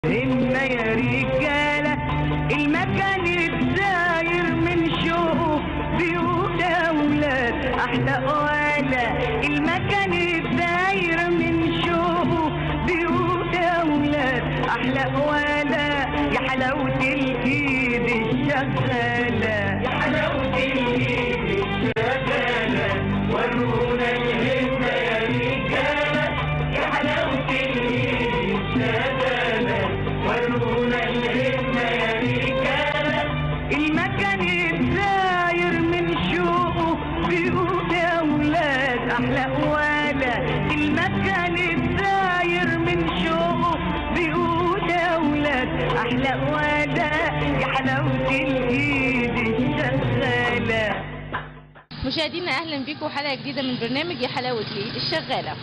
هنا يا رجالة المكان الداير من شوق بيوت أولاد أحلى ولا المكان الداير من شوق بيوت أولاد أحلى ولا يا حلاوة الإيد الشغالة يا حلاوة الإيد الشغالة ورونا الهمة يا رجالة يا حلاوة الإيد الشغالة ورونا الهمة يا رجالة المكان الداير من شوقه بيقول يا أولاد أحلى ولا المكان الداير من شوقه بيقول يا أولاد أحلى ولا يا حلاوة الإيد الشغالة مشاهدينا اهلا بيكم حلقه جديده من برنامج يا حلاوه الايد الشغاله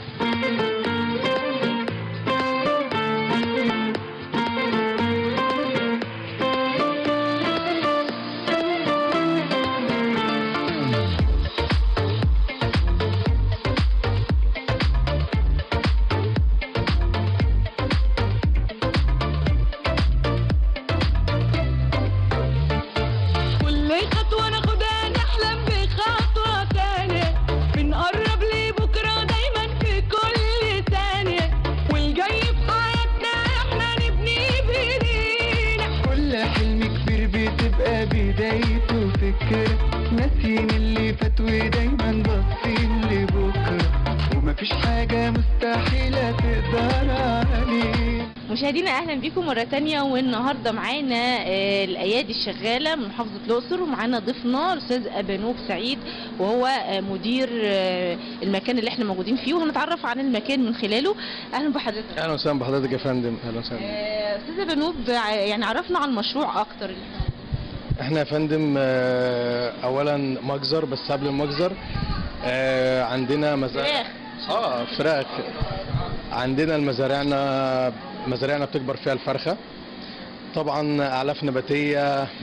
كل خطوة ناخدها نحلم بخطوة تانية بنقرب لبكرة دايما في كل ثانية والجاي في حياتنا احنا نبني بايدينا كل حلم كبير بتبقى بدايته فكرة ناسيين اللي فات ودايما باصين لبكرة ومفيش حاجة مستحيلة تقدر عليه مشاهدينا اهلا بيكم مره تانية والنهارده معانا آه، الايادي الشغاله من محافظه الاقصر ومعانا ضيفنا الاستاذ ابانوب سعيد وهو آه، مدير آه، المكان اللي احنا موجودين فيه وهنتعرف عن المكان من خلاله اهلا بحضرتك اهلا وسهلا بحضرتك يا فندم اهلا وسهلا آه، استاذ ابانوب ع- يعني عرفنا عن المشروع اكتر احنا يا فندم آه، اولا مجزر بس قبل المجزر آه، عندنا مزارع اه فراخ عندنا المزارعنا مزارعنا بتكبر فيها الفرخه طبعا اعلاف نباتيه 100%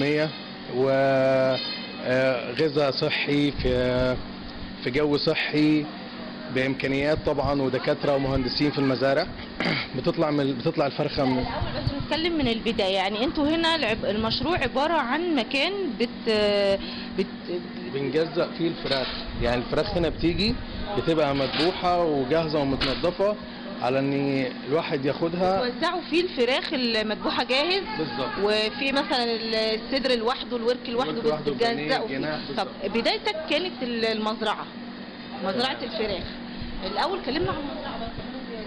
وغذاء صحي في في جو صحي بامكانيات طبعا ودكاتره ومهندسين في المزارع بتطلع من بتطلع الفرخه من الاول بس نتكلم من البدايه يعني انتوا هنا العب- المشروع عباره عن مكان بت بت بنجزأ فيه الفراخ يعني الفراخ هنا بتيجي بتبقى مذبوحة وجاهزة ومتنضفة على ان الواحد ياخدها توزعوا فيه الفراخ المذبوحه جاهز بالظبط وفي مثلا الصدر لوحده الورك لوحده الورك لوحده، بتجزأوا البانيه، فيه الجناح، طب بالظبط. بدايتك كانت المزرعه مزرعه الفراخ الاول كلمنا عن المزرعه بس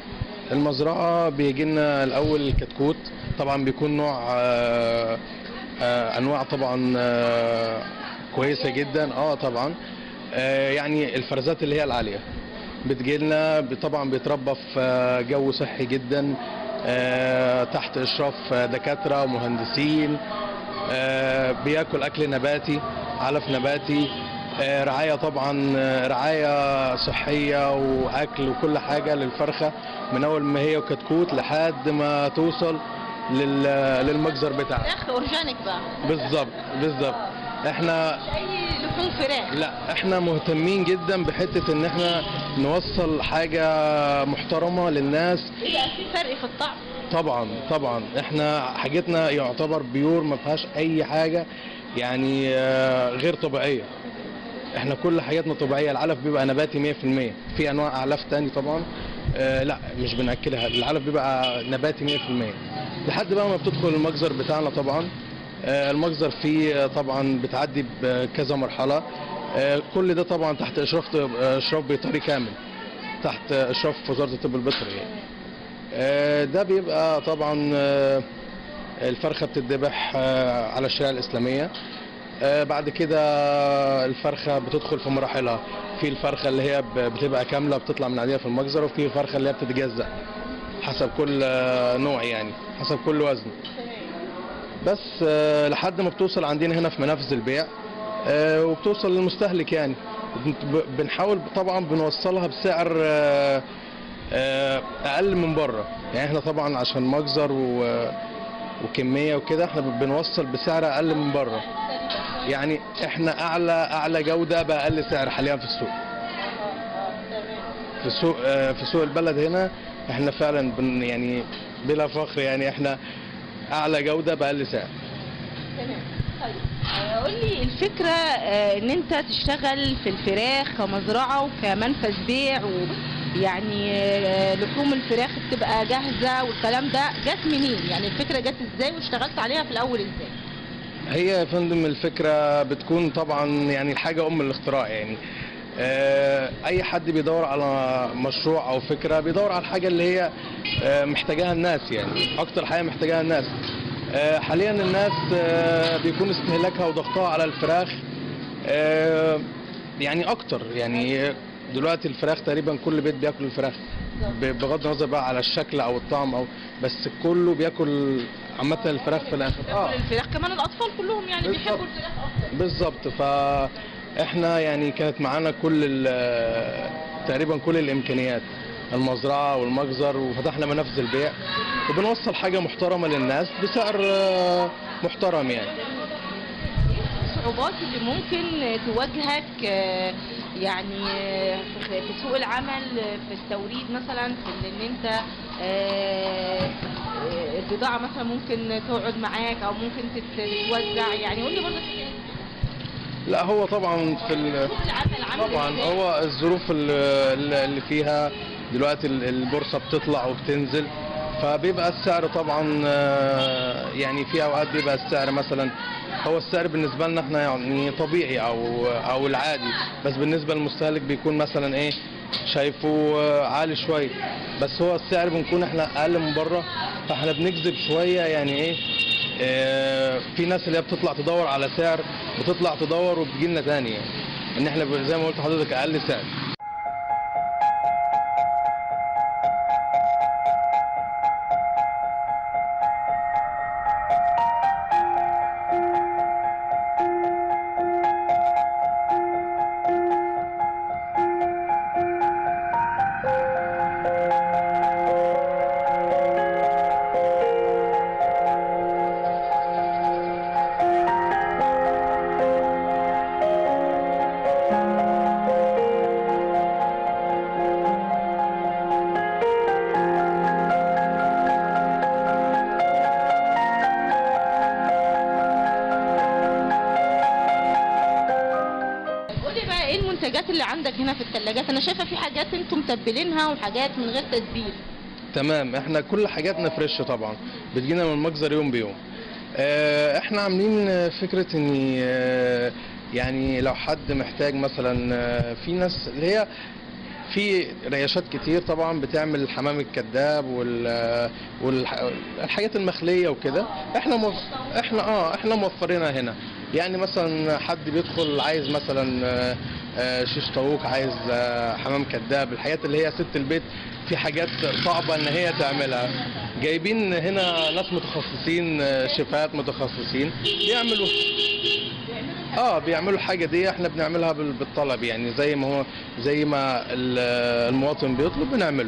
المزرعة بيجي لنا الأول الكتكوت طبعا بيكون نوع آه، آه، أنواع طبعا آه، كويسة جدا اه طبعا آه، يعني الفرزات اللي هي العالية بتجي لنا طبعا بيتربى في آه، جو صحي جدا آه، تحت إشراف آه، دكاترة ومهندسين آه، بياكل أكل نباتي علف نباتي آه، رعاية طبعا آه، رعاية صحية وأكل وكل حاجة للفرخة من أول ما هي كتكوت لحد ما توصل لل- للمجزر بتاعها فراخ اورجانيك بقى بالظبط بالظبط احنا اي لحوم فراخ لا احنا مهتمين جدا بحته ان احنا نوصل حاجه محترمه للناس يبقى في فرق في الطعم طبعا طبعا احنا حاجتنا يعتبر بيور ما فيهاش اي حاجه يعني آه، غير طبيعيه احنا كل حاجاتنا طبيعيه العلف بيبقى نباتي 100% في انواع اعلاف تاني طبعا آه لا مش بناكلها العلف بيبقى نباتي 100% لحد بقى ما بتدخل المجزر بتاعنا طبعا آه المجزر فيه آه، طبعا بتعدي بكذا مرحله آه كل ده طبعا تحت اشراف آه، اشراف بيطري كامل تحت اشراف وزاره الطب البيطري يعني. آه، ده بيبقى طبعا آه، الفرخه بتتذبح آه، على الشريعه الاسلاميه آه، بعد كده الفرخه بتدخل في مراحلها في الفرخه اللي هي ب- بتبقى كامله بتطلع من عاديه في المجزر وفي الفرخه اللي هي بتتجزأ حسب كل آه، نوع يعني حسب كل وزن بس آه، لحد ما بتوصل عندنا هنا في منافذ البيع آه، وبتوصل للمستهلك يعني ب- بنحاول طبعا بنوصلها بسعر آه، آه، اقل من بره يعني احنا طبعا عشان مجزر و وكميه وكده احنا بنوصل بسعر اقل من بره يعني احنا اعلى اعلى جوده باقل سعر حاليا في السوق في سوق آه، في سوق البلد هنا احنا فعلا بن يعني بلا فخر يعني احنا اعلى جوده باقل سعر تمام طيب آه، قول لي الفكره آه، ان انت تشتغل في الفراخ كمزرعه وكمنفذ بيع ويعني آه، لحوم الفراخ بتبقى جاهزه والكلام ده جت منين يعني الفكره جت ازاي واشتغلت عليها في الاول ازاي هي يا فندم الفكرة بتكون طبعا يعني الحاجة أم الاختراع يعني آه، أي حد بيدور على مشروع أو فكرة بيدور على الحاجة اللي هي آه، محتاجاها الناس يعني أكتر حاجة محتاجاها الناس آه، حاليا الناس آه، بيكون استهلاكها وضغطها على الفراخ آه، يعني أكتر يعني دلوقتي الفراخ تقريبا كل بيت بياكل الفراخ ب- بغض النظر بقى على الشكل أو الطعم أو بس كله بياكل عامة الفراخ في الآخر بياكل الفراخ كمان الاطفال كلهم يعني بالظبط. بيحبوا الفراخ اكتر بالظبط فاحنا يعني كانت معانا كل ال- تقريبا كل الامكانيات المزرعه والمجزر وفتحنا منافذ البيع وبنوصل حاجه محترمه للناس بسعر آه، محترم يعني الصعوبات اللي ممكن تواجهك آه، يعني آه، في خ- في سوق العمل آه، في التوريد مثلا في ان انت آه، آه، البضاعة مثلا ممكن تقعد معاك او ممكن تت- تتوزع يعني قول لي برضه الحكاية دي. لا هو طبعا في ال... سوق العمل عامل طبعا إزاي؟ هو الظروف اللي اللي فيها دلوقتي ال- البورصه بتطلع وبتنزل فبيبقى السعر طبعا آه، يعني في اوقات بيبقى السعر مثلا هو السعر بالنسبه لنا احنا يعني طبيعي او او العادي بس بالنسبه للمستهلك بيكون مثلا ايه شايفه آه، عالي شويه بس هو السعر بنكون احنا اقل من بره فاحنا بنجذب شويه يعني ايه آه، في ناس اللي هي بتطلع تدور على سعر بتطلع تدور وبتجي لنا تاني يعني ان احنا ب- زي ما قلت لحضرتك اقل سعر قول لي بقى ايه المنتجات اللي عندك هنا في الثلاجات انا شايفه في حاجات انتم متبلينها وحاجات من غير تتبيل تمام احنا كل حاجاتنا فريش طبعا بتجينا من المجزر يوم بيوم اه، احنا عاملين فكرة ان اه، يعني لو حد محتاج مثلا اه، في ناس اللي هي في رياشات كتير طبعا بتعمل الحمام الكذاب وال والحاجات المخليه وكده احنا موف... احنا اه احنا موفرينها هنا يعني مثلا حد بيدخل عايز مثلا آه، آه، شيش طاووق عايز آه، حمام كذاب الحاجات اللي هي ست البيت في حاجات صعبه ان هي تعملها جايبين هنا ناس متخصصين آه، شيفات متخصصين بيعملوا اه بيعملوا الحاجه دي احنا بنعملها بال- بالطلب يعني زي ما هو زي ما ال- المواطن بيطلب بنعمله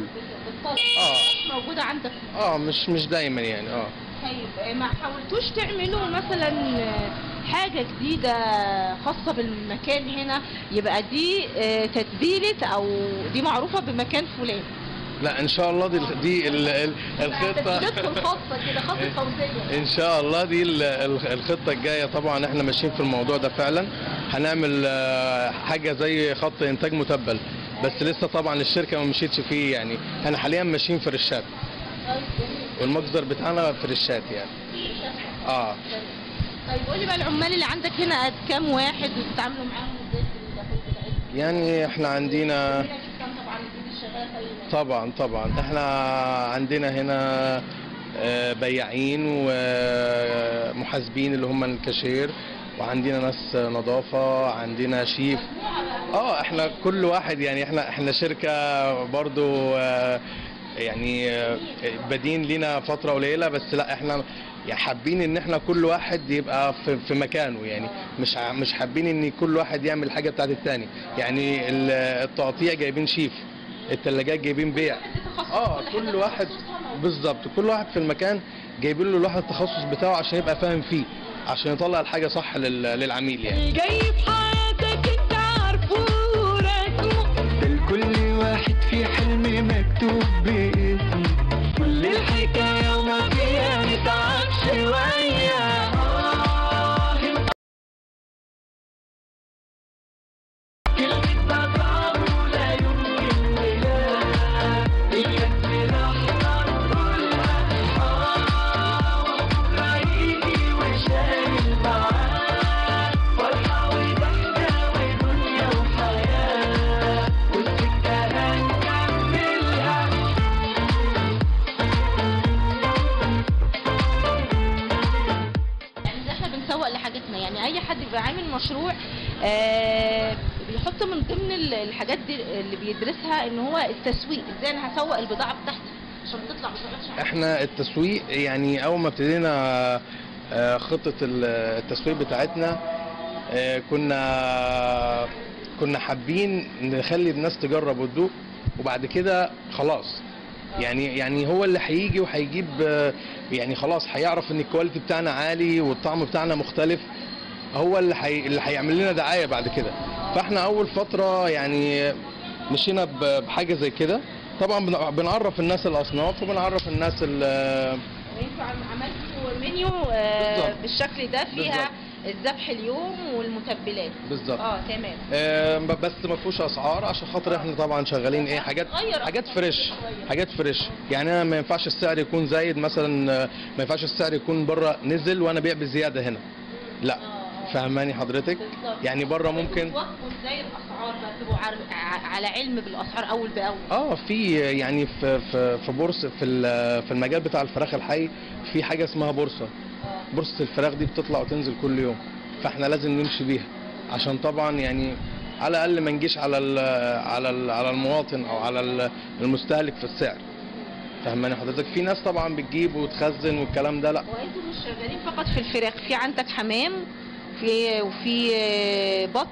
اه موجوده عندك اه مش مش دايما يعني اه طيب ما حاولتوش تعملوا مثلا حاجة جديدة خاصة بالمكان هنا يبقى دي آه، تتبيلة أو دي معروفة بمكان فلان لا ان شاء الله دي دي ال- ال- الخطه تتبيلتكم الخاصة كده خاصة فوزية ان شاء الله دي ال- ال- الخطه الجايه طبعا احنا ماشيين في الموضوع ده فعلا هنعمل آه، حاجه زي خط انتاج متبل بس لسه طبعا الشركه ما مشيتش فيه يعني احنا حاليا ماشيين في رشات والمصدر بتاعنا في رشات يعني اه طيب قولي بقى العمال اللي عندك هنا قد كام واحد وبتتعاملوا معاهم ازاي في الدخول بتاعتهم؟ يعني احنا عندنا كبيرة جدا طبعا الايد الشغالة في أي مكان. طبعا طبعا احنا عندنا هنا آه، بياعين ومحاسبين اللي هم الكاشير وعندنا ناس نظافة عندنا شيف اه احنا كل واحد يعني احنا احنا شركة برضو آه، يعني آه، بادين لينا فترة قليلة بس لا احنا يعني حابين ان احنا كل واحد يبقى في, في مكانه يعني مش ع- مش حابين ان كل واحد يعمل الحاجة بتاعت التاني يعني ال- التقطيع جايبين شيف التلاجات جايبين بيع اه كل واحد بالظبط كل واحد في المكان جايبين له الواحد التخصص بتاعه عشان يبقى فاهم فيه عشان يطلع الحاجة صح لل- للعميل يعني الجاي في حياتك انت عارفه ورسمه ده لكل واحد في حلم مكتوب باسمه كل الحكاية حد بيبقى عامل مشروع آه، بيحط من ضمن ال- الحاجات دي اللي بيدرسها ان هو التسويق ازاي انا هسوق البضاعه بتاعتي عشان تطلع ما تبقاش عارف. احنا التسويق يعني اول ما ابتدينا آه، خطة ال- التسويق بتاعتنا آه، كنا كنا حابين نخلي الناس تجرب وتدوق وبعد كده خلاص يعني يعني هو اللي هيجي وهيجيب آه، يعني خلاص هيعرف ان الكواليتي بتاعنا عالي والطعم بتاعنا مختلف هو اللي حي... اللي هيعمل لنا دعايه بعد كده فاحنا اول فتره يعني مشينا ب- بحاجه زي كده طبعا بن- بنعرف الناس الاصناف وبنعرف الناس ال- وانتوا عم- عملتوا منيو آه، بالظبط. بالشكل ده فيها الذبح اليوم والمتبلات بالظبط اه تمام آه، بس ما فيهوش اسعار عشان خاطر احنا طبعا شغالين ايه حاجات غير حاجات أصلاً. فريش حاجات فريش يعني انا ما ينفعش السعر يكون زايد مثلا آه، ما ينفعش السعر يكون بره نزل وانا بيع بزياده هنا لا فهماني حضرتك بالظبط. يعني بره ممكن توقفوا ازاي الاسعار بقى تبقوا عار- ع- على علم بالاسعار اول باول اه في يعني في في في بورصه في ال- في المجال بتاع الفراخ الحي في حاجه اسمها بورصه بورصه الفراخ دي بتطلع وتنزل كل يوم فاحنا لازم نمشي بيها عشان طبعا يعني على الاقل ما نجيش على ال على ال على المواطن او على ال- المستهلك في السعر فهماني حضرتك في ناس طبعا بتجيب وتخزن والكلام ده لا وانتوا مش شغالين فقط في الفراخ في عندك حمام في وفي آه، بط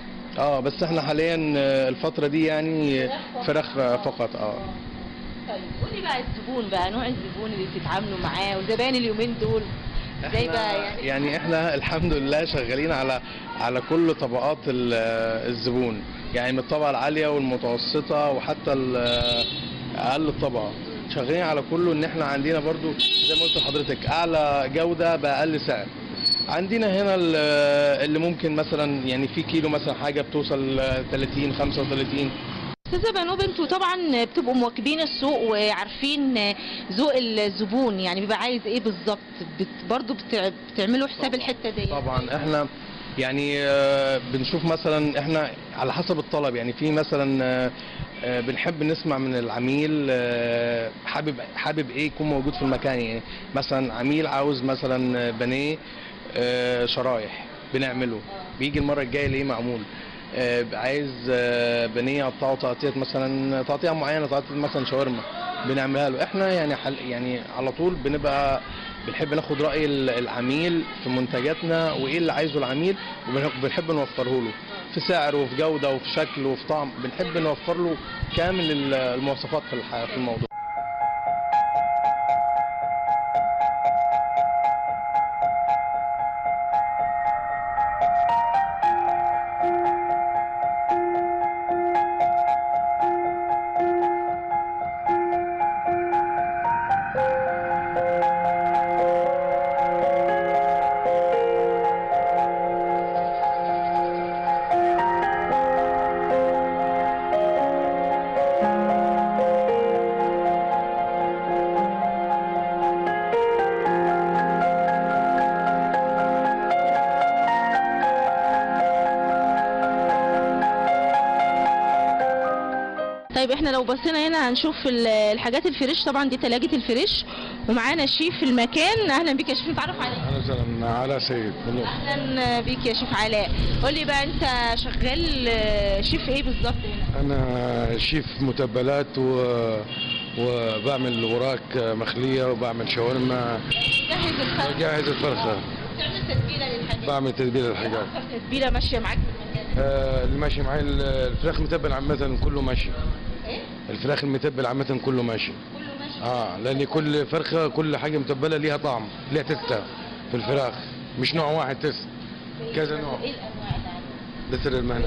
اه بس احنا حاليا آه، الفتره دي يعني فراخ فقط اه طيب قولي بقى الزبون بقى نوع الزبون اللي بتتعاملوا معاه وزبائن اليومين دول ازاي احنا بقى يعني يعني احنا الحمد لله شغالين على على كل طبقات ال- الزبون يعني من الطبقه العاليه والمتوسطه وحتى ال- اقل الطبقه شغالين على كله ان احنا عندنا برضو زي ما قلت لحضرتك اعلى جوده باقل سعر عندنا هنا ال- اللي ممكن مثلا يعني في كيلو مثلا حاجه بتوصل 30 35 استاذه بنوب انتوا طبعا بتبقوا مواكبين السوق وعارفين ذوق الزبون يعني بيبقى عايز ايه بالظبط بت برضه بتع... بتعملوا حساب الحته دي طبعا احنا يعني آه، بنشوف مثلا احنا على حسب الطلب يعني في مثلا آه، آه، بنحب نسمع من العميل آه، حابب حابب ايه يكون موجود في المكان يعني مثلا عميل عاوز مثلا بانيه آه، شرايح بنعمله بيجي المره الجايه ليه معمول آه، عايز آه، بانيه اقطعه تقطيع مثلا تقطيع معينه تقطيع مثلا شاورما بنعملها له احنا يعني حل يعني على طول بنبقى بنحب ناخد راي ال- العميل في منتجاتنا وايه اللي عايزه العميل وبنحب نوفره له في سعر وفي جوده وفي شكل وفي طعم بنحب نوفر له كامل ال- المواصفات في الح- في الموضوع طيب احنا لو بصينا هنا هنشوف ال- الحاجات الفريش طبعا دي تلاجة الفريش ومعانا شيف المكان اهلا بيك يا شيف نتعرف عليك اهلا وسهلا علاء سيد ملوك اهلا بيك يا شيف علاء قول لي بقى انت شغال آه، شيف ايه بالظبط هنا انا شيف متبلات و... وبعمل وراك مخليه وبعمل شاورما جهز الفرخه جاهز الفرخه بتعمل تتبيله للحاجات بعمل تتبيله الحاجات اكتر تتبيله ماشيه معاك في المكان آه، اللي ماشي معي ال- الفراخ المتبل عامه كله ماشي ايه الفراخ المتبل عامه كله ماشي كله ماشي اه لان كل فرخه كل حاجه متبله ليها طعم ليها تستة في الفراخ مش نوع واحد تست كذا نوع ايه الانواع اللي عندك؟ ده سر المهنه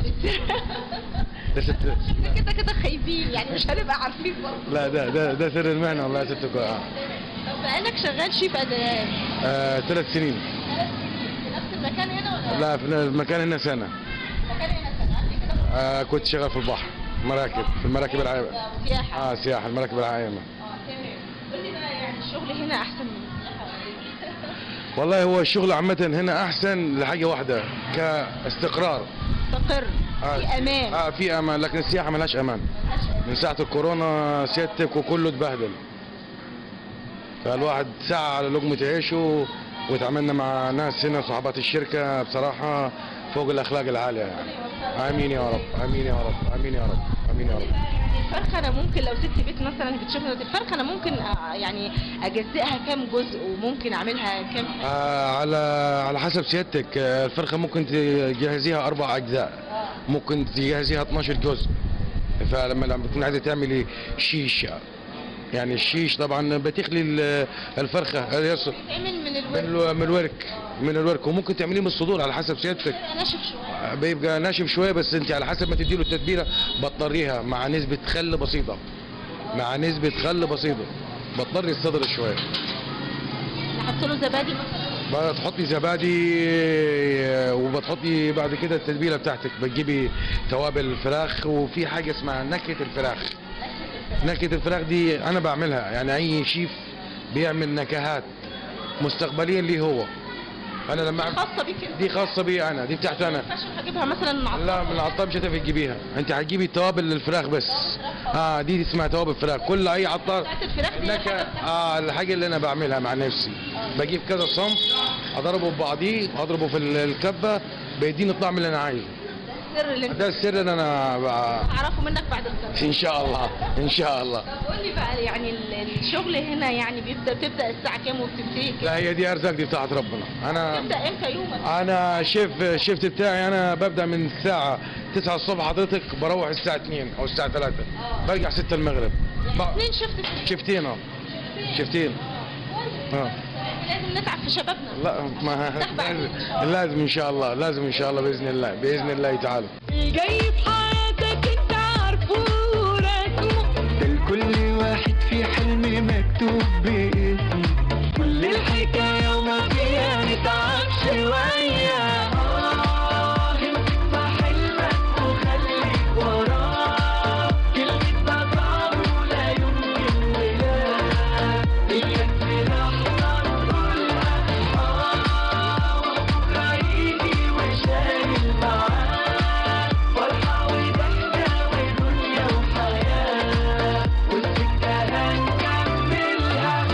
ده ست احنا كده كده خايفين يعني مش هنبقى عارفين برضه لا ده ده ده سر المهنه والله يا ست الكل. آه. طب بقالك شغال شيف قد ايه؟ آه، ثلاث سنين في نفس المكان هنا ولا؟ لا في المكان هنا سنة المكان هنا سنة قبل كده في آه كنت شغال في البحر مراكب في المراكب العائمة سياحة اه سياحة المراكب العائمة اه تمام قول لي بقى يعني الشغل هنا احسن من السياحة ولا إيه؟ والله هو الشغل عامة هنا أحسن لحاجة واحدة كاستقرار مستقر آه في امان اه في أمان لكن السياحة ملهاش أمان من ساعة الكورونا سيادتك وكله اتبهدل فالواحد سعى على لقمة عيشه وتعاملنا مع ناس هنا صحابات الشركه بصراحه فوق الاخلاق العاليه يعني امين يا رب امين يا رب امين يا رب امين يا رب الفرخه انا ممكن لو ست بيت مثلا بتشوفنا دلوقتي الفرخه انا ممكن آه، يعني اجزئها كام جزء وممكن اعملها كام آه على على حسب سيادتك آه، الفرخه ممكن تجهزيها اربع اجزاء ممكن تجهزيها 12 جزء فلما لما تكون عايزه تعملي شيش يعني الشيش طبعا بتخلي ال- الفرخه هذا يصل تعمل من من الورق الو- من الورك من الورك وممكن تعمليه من الصدور على حسب سيادتك ناشف شويه بيبقى ناشف شويه بس انت على حسب ما تديله التتبيله بتطريها مع نسبه خل بسيطه مع نسبه خل بسيطه بتطري الصدر شويه نحط له زبادي مثلا بتحطي زبادي آه، وبتحطي بعد كده التتبيله بتاعتك بتجيبي توابل الفراخ وفي حاجه اسمها نكهه الفراخ نكهه الفراخ دي انا بعملها يعني اي شيف بيعمل نكهات مستقبليا ليه هو انا لما أعمل- خاصه بيك انت دي خاصه بي انا دي بتاعتي انا ما ينفعش اجيبها مثلا من عطار لا من العطار مش هتعرفي تجيبيها انت هتجيبي توابل للفراخ بس اه دي اسمها توابل فراخ كل اي عطار بتاعت الفراخ دي لك حاجة اه الحاجه اللي انا بعملها مع نفسي بجيب كذا صنف اضربه ببعضيه واضربه في ال- الكبه بيديني الطعم اللي انا عايزه السر اللي انت ده السر اللي انا ب- هعرفه منك بعد الكلام ان شاء الله ان شاء الله طب قول لي بقى يعني ال- الشغل هنا يعني بيبدا بتبدا الساعه كام وبتنتهي كام لا هي دي ارزاق دي بتاعت ربنا انا تبدا امتى يومك انا شيف الشيفت بتاعي انا ببدا من الساعه 9 الصبح حضرتك بروح الساعه 2 او الساعه 3 برجع 6 المغرب ب- اثنين شفت شفتين اه شفتين اه لازم نتعب في شبابنا لا ما لازم لازم ان شاء الله لازم ان شاء الله باذن الله باذن الله تعالى الجاي في حياتك انت عارفه ورسمه ده لكل واحد في حلم مكتوب باسمه كل الحكاية وما فيها نتعب شوية آه امسك في حلمك وخليك وراه كلمة صعب ولا يمكن ولا إياك في لحظة تقولها آه وبكرة يجي وشايل معاه فرحة وضحكة ودنيا وحياة والسكة هنكملها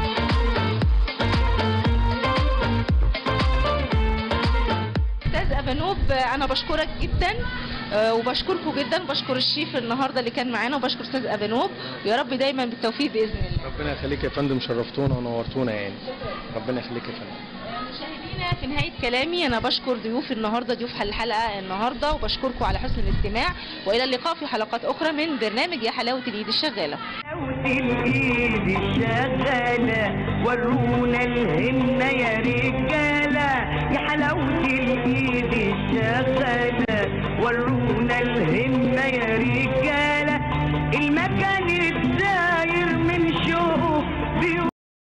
استاذ ابانوب انا بشكرك جدا آه، وبشكركم جدا بشكر الشيف النهارده اللي كان معانا وبشكر استاذ ابانوب ويا رب دايما بالتوفيق باذن الله ربنا يخليك يا فندم شرفتونا ونورتونا يعني ربنا يخليك يا فندم مشاهدينا في نهايه كلامي انا بشكر ضيوف النهارده ضيوف الحلقه النهارده وبشكركم على حسن الاستماع والى اللقاء في حلقات اخرى من برنامج يا حلاوه الايد الشغاله حلاوة الايد الشغالة ورونا الهمة يا رجالة يا حلاوة الايد الشغالة ورونا